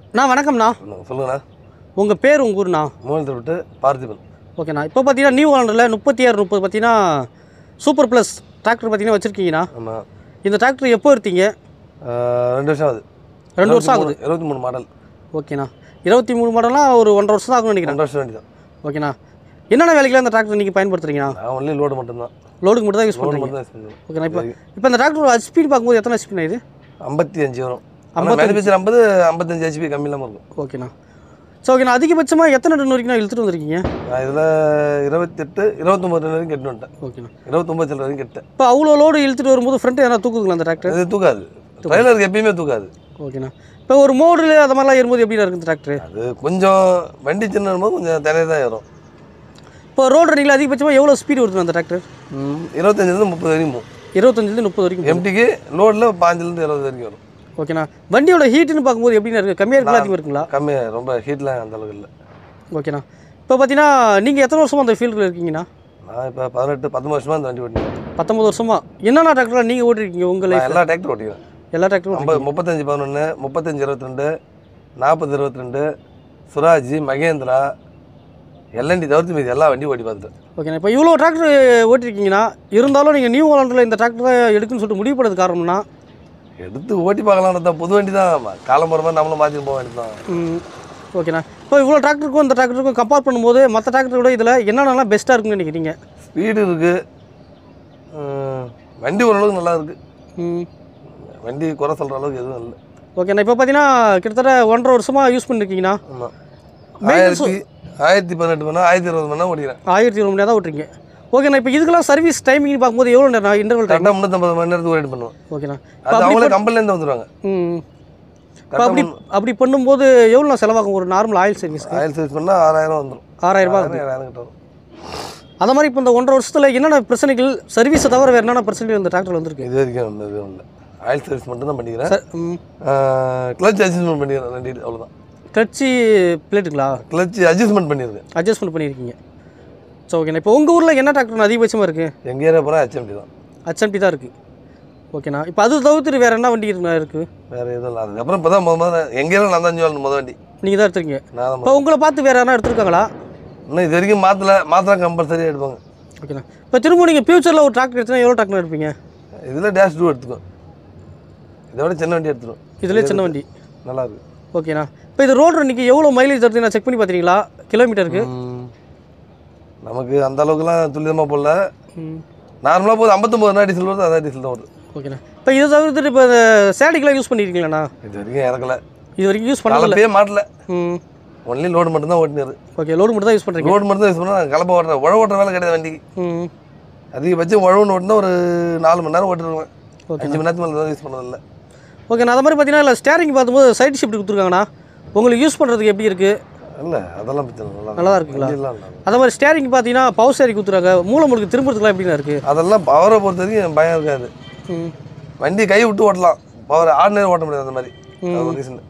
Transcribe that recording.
அண்ணா வணக்கம்ண்ணா சொல்லுங்க- சொல்லுங்கண்ணா உங்கள் பேர் உங்கள் ஊர்ண்ணா மூலத்தை விட்டு பார்த்திபன் ஓகேண்ணா இப்போ பார்த்தீங்கன்னா நியூ ஹாலண்டில் முப்பத்தி ஆறு முப்பது பார்த்தீங்கன்னா சூப்பர் ப்ளஸ் டிராக்டர் பார்த்தீங்கன்னா வச்சுருக்கீங்கண்ணா ஆமாம் இந்த டிராக்டர் எப்போ எடுத்தீங்க ரெண்டு வருஷம் ஆகுது ரெண்டு வருஷம் ஆகுது இருபத்தி மூணு மாடல் ஓகேண்ணா இருபத்தி மூணு மாடலாம் ஒரு ஒன்றரை வருஷம் தான் ஆகும்னு நினைக்கிறேன் ரெண்டு வருஷம் வேண்டி தான் ஓகேண்ணா என்னென்ன வேலைக்கெல்லாம் இந்த டிராக்டர் நீங்கள் பயன்படுத்துறீங்கண்ணா நான் ஒன்லி லோடு மட்டும்தான் லோடுக்கு மட்டும் தான் யூஸ் லோடு பண்ணுறீங்க மட்டும் தான் யூஸ் பண்ணுவேன் ஓகேண்ணா இப்போ இப்போ இந்த டிராக்டர் ஹெச்பி பார்க்கும்போது எத்தனை ஹெச்பிண்ணா இது ஐம்பத்தி அஞ்சு வரும் ஐம்பத்தஞ்சு. மேனுஃபேக்சர் ஐம்பது ஐம்பத்தஞ்சு ஹெச்பி கம்மி இல்லாமல் இருக்கும் ஓகேண்ணா ஸோ ஓகேண்ணா அதிகபட்சமாக எத்தனை டன் வரைக்கும் நான் இழுத்துட்டு வந்திருக்கீங்க நான் இதில் இருபத்தெட்டு இருபத்தொம்பது டன் வரைக்கும் கெட்டு வந்துட்டேன் ஓகேண்ணா இருபத்தொம்பது சில வரைக்கும் கெட்டேன் இப்போ அவ்வளோ லோடு இழுத்துட்டு வரும்போது ஃப்ரண்ட் எதனா தூக்குங்களா அந்த டிராக்டர் இது தூக்காது ட்ரைலருக்கு எப்பயுமே தூக்காது ஓகேண்ணா இப்போ ஒரு மோடு அது மாதிரிலாம் ஏறும்போது எப்படி இருக்குது இந்த டிராக்டர் அது கொஞ்சம் வண்டி சின்ன போது கொஞ்சம் தனியாக தான் ஏறும் இப்போ ரோடு ரன்னிங்கில் அதிகபட்சமாக எவ்வளோ ஸ்பீடு வருது அந்த டிராக்டர் இருபத்தஞ்சிலேருந்து முப்பது வரைக்கும் போகும் இருபத்தஞ்சிலேருந்து முப்பது வரைக்கும் போகுது. எம்டிக்கு லோடில் பாஞ்சிலேருந்து இருபது வரைக்கும் வரும் ஓகேண்ணா வண்டியோட ஹீட்டுன்னு பார்க்கும்போது எப்படிண்ணா இருக்குது கம்மியாக இருக்குங்களா அதிகமாக இருக்குங்களா கம்மி ரொம்ப ஹீட்லாம் அந்த அளவுக்கு இல்லை ஓகேண்ணா இப்போ பார்த்தீங்கன்னா நீங்கள் எத்தனை வருஷமா அந்த ஃபீல்டில் இருக்கீங்கண்ணா நான் இப்போ பதினெட்டு பத்தொம்பது வருஷமாக இந்த வண்டி ஓட்டிக்கிறேன் பத்தொம்பது வருஷமா என்னென்ன டிராக்டர்லாம் நீங்கள் ஓட்டிருக்கீங்க உங்கள் நான் லைஃப் எல்லா டிராக்டர் ஓட்டிக்கிறேன் எல்லா டிராக்டரும் ஐம்பது முப்பத்தஞ்சு பதினொன்று முப்பத்தஞ்சு இருபத்தி ரெண்டு நாற்பது இருபத்தி ரெண்டு சுராஜ் மகேந்திரா எல்என்டி தவிர்த்து மீது எல்லா வண்டியும் ஓட்டி பார்த்துட்டேன் ஓகேண்ணா இப்போ இவ்வளோ டிராக்டர் ஓட்டிருக்கீங்கன்னா இருந்தாலும் நீங்கள் நியூ ஹாலண்டில் இந்த டிராக்டர் தான் எடுக்குன்னு சொல்லிட்டு முடிவு பண்ணது காரணம்னா எடுத்து ஓட்டி பார்க்கலாம்னு தான் புது வண்டி தான் காலம் போகிற மாதிரி நம்மளும் மாற்றிட்டு போக வேண்டியது தான் ம், ஓகேண்ணா இப்போ இவ்வளோ டிராக்டருக்கும் இந்த டிராக்டருக்கும் கம்பேர் பண்ணும்போது மற்ற டிராக்டரை விட இதில் என்னென்னலாம் பெஸ்ட்டாக இருக்குன்னு நினைக்கிறீங்க ஸ்பீடு இருக்குது வண்டி ஓரளவுக்கு நல்லா இருக்குது ம் வண்டி குறை சொல்கிற அளவுக்கு எதுவும் இல்லை ஓகேண்ணா இப்போ பார்த்தீங்கன்னா கிட்டத்தட்ட ஒன்றரை வருஷமாக யூஸ் பண்ணிருக்கீங்கண்ணா ஆமாம் Maintenance- ஆயிரத்தி ஆயிரத்தி பதினெட்டு மணி நேரம் ஆயிரத்தி இருபது மணி நேரம் ஓடிக்கிறேன் ஆயிரத்தி இருபது மணி நேரம் தான் ஓட்டுறீங்க ஓகேண்ணா இப்போ இதுக்கெல்லாம் சர்வீஸ் டைமிங் பார்க்கும்போது எவ்வளோ நேரம் இன்டர்வல் டைம் கரெக்டாக முந்நூற்றம்பது மணி நேரத்துக்கு ஓடி பண்ணுவேன் ஓகேண்ணா இப்போ அது அப்படி அவங்களே கம்பெனிலேருந்து வந்துடுவாங்க ம் இப்போ அப்படி அப்படி பண்ணும்போது எவ்வளோ செலவாகும் ஒரு normal oil service oil service பண்ணால் ஆறாயிரம் வந்துடும் ஆறாயிரம் ரூபாய் ஆறாயிரம் ஏழாயிரம் கிட்ட வரும் அந்த மாதிரி இப்போ இந்த ஒன்றரை வருஷத்தில் என்னென்ன பிரச்சனைகள் சர்வீஸை தவிர வேறு என்னென்ன பிரச்சனைகள் இந்த டிராக்டர் வந்திருக்கு இது வரைக்கும் ஒன்றும் எதுவும் இல்லை ஆயில் சர்வீஸ் மட்டும் தான் பண்ணிக்கிறேன் சார் ம் கிளச் அட்ஜஸ்ட்மெண்ட் பண்ணிக்கிறேன் ரெண்டு அவ்வளோதான் கிளச்சி பிளேட்டுங்களா கிளச் அட்ஜஸ்ட்மெண்ட் பண்ணியிருக்கேன் அட்ஜஸ்ட்மெண்ட் பண்ணியிருக்கீங்க ஸோ ஓகேண்ணா இப்போ உங்கள் ஊரில் என்ன டிராக்டர் அதிகபட்சமாக இருக்குது எங்கள் ஏரியா போனால் ஹெச்எம்டி தான் ஹச்எம்பி தான் இருக்குது ஓகேண்ணா இப்போ அது தவிர்த்துட்டு வேறு என்ன வண்டி இருக்குண்ணா இருக்குது வேறு எதுவும் இல்லை அதுக்கப்புறம் இப்போ தான் முத முத எங்கள் ஏரியா நான் தான் அஞ்சு முத வண்டி நீங்கள் தான் எடுத்துருக்கீங்க நான் தான் இப்போ உங்களை பார்த்து வேறு யாரா எடுத்துருக்காங்களா இன்னும் இது வரைக்கும் மாற்றல மாற்றினா கம்பல்சரியாக எடுப்பாங்க ஓகேண்ணா இப்போ திரும்ப நீங்கள் ஃபியூச்சரில் ஒரு டிராக்டர் எடுத்துனா எவ்வளோ டிராக்டர் எடுப்பீங்க இதில் டேஷ் டூ எடுத்துக்கும் இதை விட சின்ன வண்டி எடுத்துரும் இதிலே சின்ன வண்டி நல்லா இருக்கு ஓகேண்ணா இப்போ இது ரோடு ரன்னிக்கு எவ்வளோ மைலேஜ் தருது நான் செக் பண்ணி பார்த்துறீங்களா கிலோமீட்டருக்கு ம். நமக்கு அந்த அளவுக்குலாம் துல்லியமாக போடல ம் நார்மலாக போகுது ஐம்பத்தொம்பது ரூபா டீசல் வருது அதான் டீசல் தான் வருது ஓகேண்ணா இப்போ இதை தவிர்த்துட்டு இப்போ இந்த சேடிக்கெலாம் யூஸ் பண்ணியிருக்கீங்களாண்ணா இது வரைக்கும் இறக்கல இது வரைக்கும் யூஸ் பண்ணல கலப்பே மாட்டல ம் ஒன்லி லோடு மட்டும் தான் ஓட்டினாரு ஓகே லோடு மட்டும் தான் யூஸ் பண்ணுறீங்க ரோடு மட்டும் தான் யூஸ் பண்ணால் கலப்பை ஓட்டுறேன் உழவு ஓட்டுற வேலை கிடையாது வண்டிக்கு ம் அதிகபட்சம் உழவுன்னு ஓட்டினா ஒரு நாலு மணி நேரம் ஓட்டிருவேன் ஓகே அஞ்சு மணி நேரத்துக்கு மேலே தான் யூஸ் பண்ணதில்லை ஓகேண்ணா அது மாதிரி பார்த்தீங்கன்னா இல்லை ஸ்டேரிங் பார்க்கும்போது சைடு ஷிஃப்ட் கொடுத்துருக்காங்கண்ணா உங்களுக்கு யூஸ் பண்ணுறதுக்கு எப்படி இருக்குது இல்லை அதெல்லாம் பிரச்சனை இல்லை. நல்லா நல்லா இருக்குங்களா? வண்டியெல்லாம் நல்லா இருக்கு. அதே மாதிரி ஸ்டேரிங் பார்த்தீங்கன்னா பவர் ஸ்டேரிங் கொடுத்துருக்காங்க மூளை முழுக்கு திரும்புறதுக்குலாம் எப்படிண்ணா இருக்குது அதெல்லாம் பவரை பொறுத்த வரைக்கும் பயம் இருக்காது ம் வண்டி கை விட்டு ஓட்டலாம் பவர் ஆர்டினரி ஓட்ட முடியாது அந்த மாதிரி அது ஒரு ரீசன்